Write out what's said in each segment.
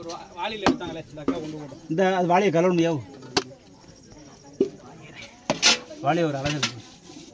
ஒரு வா- வாளியில எடுத்தாங்களே இந்த அக்கா கொண்டு போட்டோம் இந்த அது வாழையை கலவ முடியாது வாழையை ஒரு அழகு இருக்கு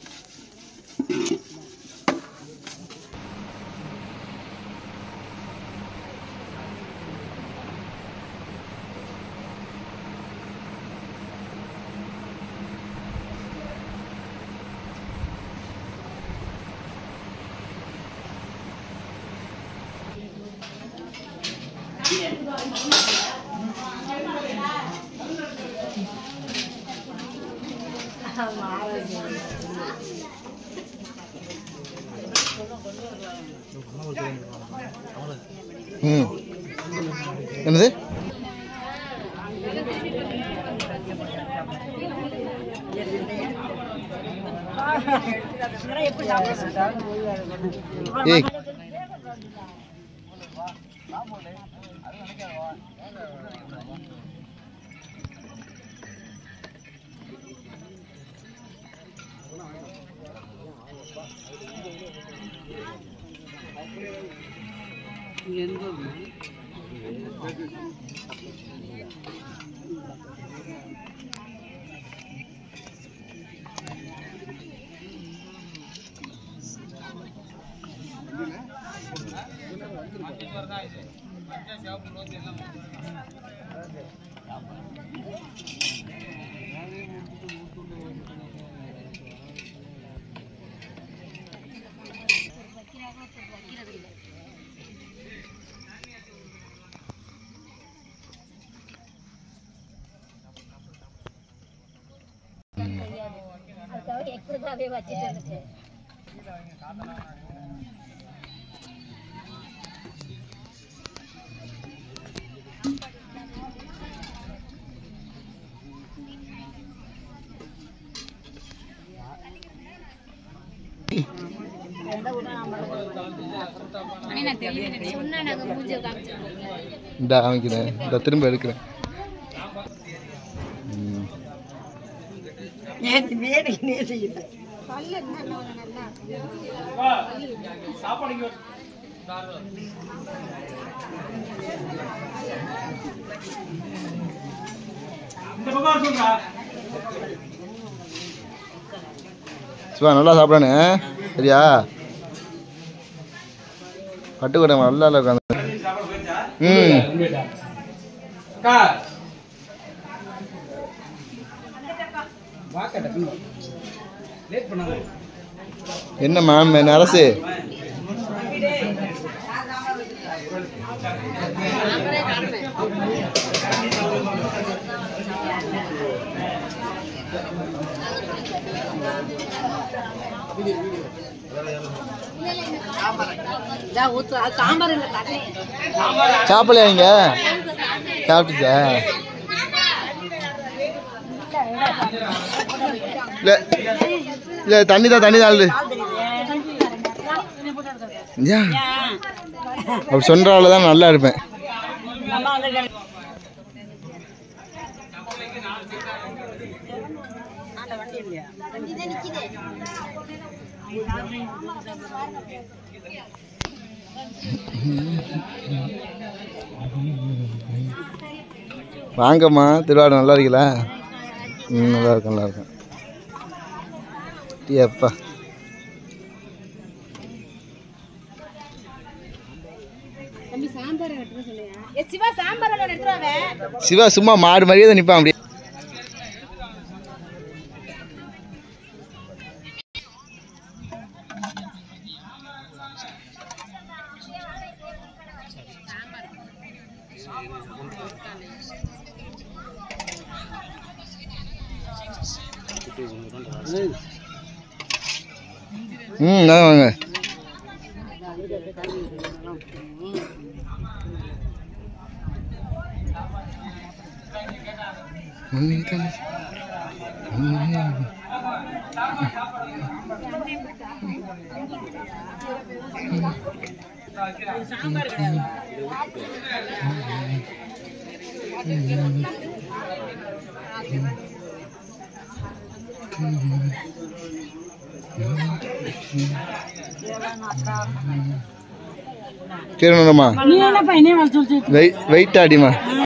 ம் என்னது ஏய் அதுக்காக எக்ஸஸாகவே வச்சுட்டு இருக்கு சொன்னா நாங்க மூஞ்ச காமிச்சிருக்கோம் இந்த அமைக்கிறேன் இந்த திரும்ப எடுக்கிறேன் ம். சாப்பாடு இங்க இந்த பக்கம் சொல்றா சிவா நல்லா சாப்பிடானே சரியா பட்டுக்கோட்டை நல்லா இருக்காங்க சாப்பாடு போயிடுச்சா ம் அக்கா லேட் பண்ணாத என்ன மேம் என்ன அரசு சாப்பிடலையா நீங்க சாப்பிட்டுச்சா இல்லை இல்லை தண்ணி தான் தண்ணி தான் அள்ளு. ஏன் அப்படி சொல்கிறால தான் நல்லா இருப்பேன் வாங்கம்மா திருவாரூர் நல்லா இருக்கீங்களா ம் நல்லா இருக்கும் நல்லா இருக்கும் எப்பா சிவா சாம்பார் எடுத்துருவாங்க சிவா சும்மா மாடு மாதிரியே தான் நிற்பான் அப்படியே ம் நான் வாங்க கீரனூரம்மா நீ என்னப்பா என்னைய வர சொல்லி வெயிட் வெயிட் அடிமா